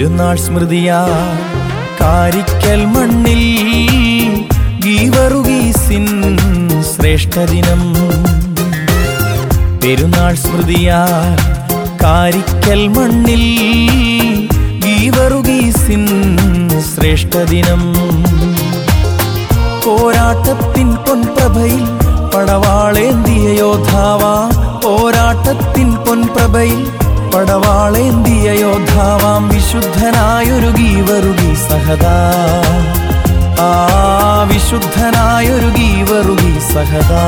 പെരുന്നാൾ സ്മൃതിയാ കാരിക്കൽ മണ്ണിൽ ഗീവറുഗീസിൻ ശ്രേഷ്ഠദിനം പെരുന്നാൾ സ്മൃതിയാ കാരിക്കൽ മണ്ണിൽ ഗീവറുഗീസിൻ ശ്രേഷ്ഠദിനം പോരാട്ടത്തിൻ പൊൻപ്രഭയിൽ പടവാളേന്തിയ യോദ്ധാവാ പോരാട്ടത്തിൻ പൊൻപ്രഭയിൽ പടവാളേന്തിയ യോദ്ധാവാം വിശുദ്ധനായൊരു ഗീവറുകി സഹദാ ആ വിശുദ്ധനായൊരു ഗീവറുകി സഹദാ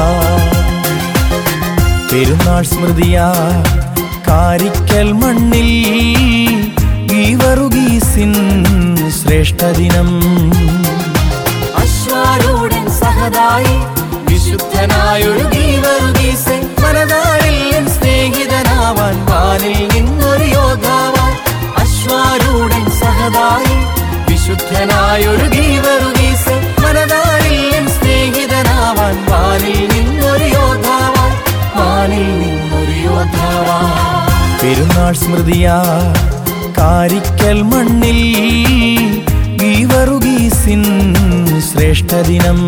പെരുന്നാൾ സ്മൃതിയാ കാരിക്കൽ മണ്ണിൽ ഗീവറുഗീസിൻ ശ്രേഷ്ഠദിനം അശ്വാരൂഢൻ സഹതായി വിശുദ്ധനായൊരു ഗീവറുഗീസെ മനതാരിൽ എൻ സ്നേഹിതനാവാൻ വാനിൽ നിന്നൊരു യോദ്ധാവാൻ അശ്വാരൂഢൻ സഹതായി വിശുദ്ധനായൊരു ഗീവറുഗീസെ മനതാരിൽ എൻ സ്നേഹിതനാവാൻ വാനിൽ നിന്നൊരു യോദ്ധാവാൻ വാനിൽ നിന്നൊരു യോദ്ധാവാൻ പെരുന്നാൾ സ്മൃതിയാ കാരിക്കൽ മണ്ണിൽ ഗീവറുഗീസിൻ ശ്രേഷ്ഠദിനം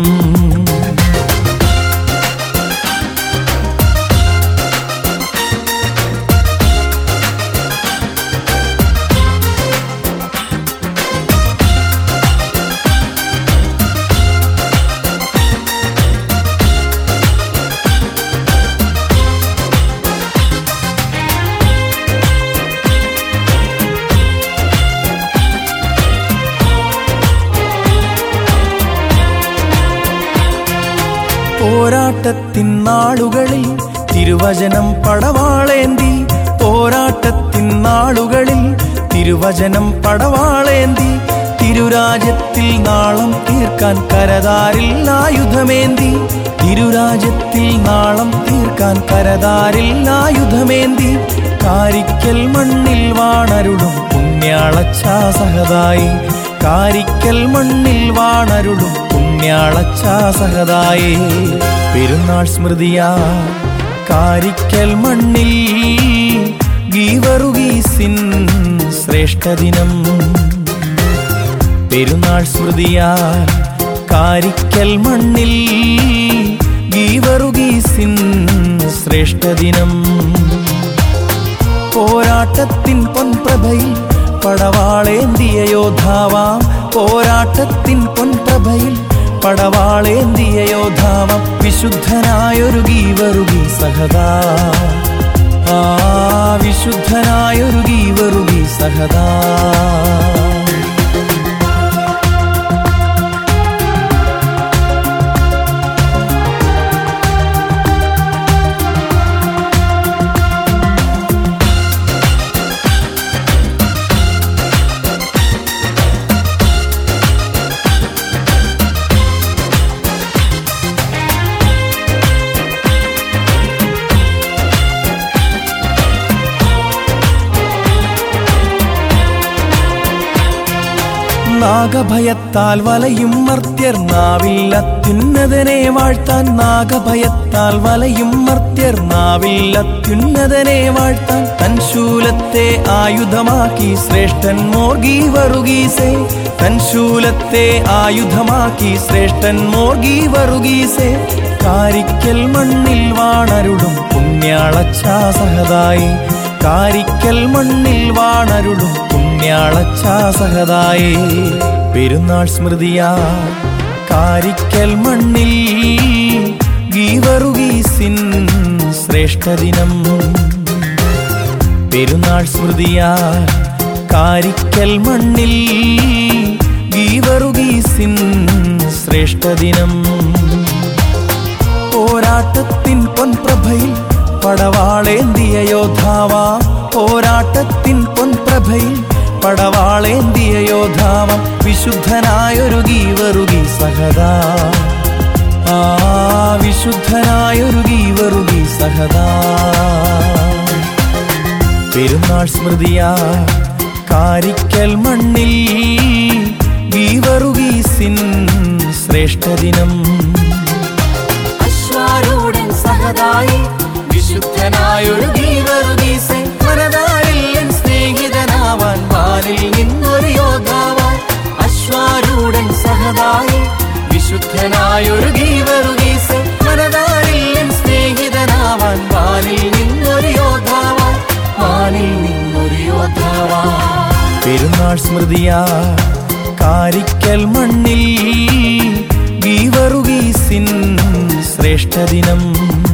പോരാട്ടത്തിൻ നാളുകളിൽ തിരുവചനം പടവാളേന്തി പോരാട്ടത്തിൻ നാളുകളിൽ തിരുവചനം പടവാളേന്തി തിരുരാജ്യത്തിൽ നാളം തീർക്കാൻ കരതാരിൽ ആയുധമേന്തി തിരുരാജ്യത്തിൽ നാളം തീർക്കാൻ കരതാരിൽ ആയുധമേന്തി കാരിക്കൽ മണ്ണിൽ വാണരുളും പുണ്യാളച്ചാ സഹതായി കാരിക്കൽ മണ്ണിൽ വാണരുളും പുണ്യാളച്ചാ സഹതായി പെരുന്നാൾ സ്മൃതിയാ കാരിക്കൽ മണ്ണിൽ ഗീവറുഗീസിൻ ശ്രേഷ്ഠദിനം പെരുന്നാൾ സ്മൃതിയാ കാരിക്കൽ മണ്ണിൽ ഗീവറുഗീസിൻ ശ്രേഷ്ഠദിനം പോരാട്ടത്തിൻ പൊൻപ്രഭയിൽ പടവാളേന്തിയ യോദ്ധാവാം പോരാട്ടത്തിൻ പൊൻപ്രഭയിൽ പടവാളേന്തിയ യോദ്ധാവാം വിശുദ്ധനായൊരു ഗീവറുകി സഹദാ ആ വിശുദ്ധനായൊരു ഗീവറുകി സഹദാ നാഗഭയത്താൽ വലയും മർത്യർ നാവിൽ അത്യുന്നതനെ വാഴ്ത്താൻ നാഗഭയത്താൽ വലയും മർത്യർ നാവിൽ അത്യുന്നതനെ വാഴ്ത്താൻ തൻ ശൂലത്തെ ആയുധമാക്കി ശ്രേഷ്ഠൻ മോർഗി വറുകീസേ തൻ ശൂലത്തെ ആയുധമാക്കി ശ്രേഷ്ഠൻ മോർഗി വറുകീസേ കാരിക്കൽ മണ്ണിൽ വാണരുളും പുണ്യാളച്ചാ സഹതായി കാരിക്കൽ മണ്ണിൽ വാണരുളും പുണ്യാളച്ചാ സഹതായി പെരുന്നാൾ സ്മൃതിയാ കാരിക്കൽ മണ്ണിൽ ഗീവറുഗീസിൻ ശ്രേഷ്ഠദിനം പെരുന്നാൾ സ്മൃതിയാ കാരിക്കൽ മണ്ണിൽ ഗീവറുഗീസിൻ ശ്രേഷ്ഠദിനം പോരാട്ടത്തിൻ പൊൻപ്രഭയിൽ പടവാളേന്തിയ യോദ്ധാവാ പോരാട്ടത്തിൻ പൊൻപ്രഭയിൽ പടവാളേന്തിയ യോദ്ധാവാം വിശുദ്ധനായൊരു ഗീവറുകി സഹദാ ആ വിശുദ്ധനായൊരു ഗീവറുകി സഹദാ പെരുന്നാൾ സ്മൃതിയാ കാരിക്കൽ മണ്ണിൽ ഗീവറുഗീസിൻ ശ്രേഷ്ഠദിനം അശ്വാരൂഢൻ സഹതായി വിശുദ്ധനായൊരു ഗീവറുഗീസെ മനതാരിൽ എൻ സ്നേഹിതനാവാൻ വാനിൽ സഹതായി വിശുദ്ധനായൊരു ഗീവറുഗീസ് മനതാരിൽ എൻ സ്നേഹിതനാവാൻ വാനിൽ നിന്നൊരു യോദ്ധാവാൻ വാനിൽ നിന്നൊരു യോദ്ധാവാൻ പെരുന്നാൾ സ്മൃതിയാ കാരിക്കൽ മണ്ണിൽ ഗീവറുഗീസിൻ ശ്രേഷ്ഠദിനം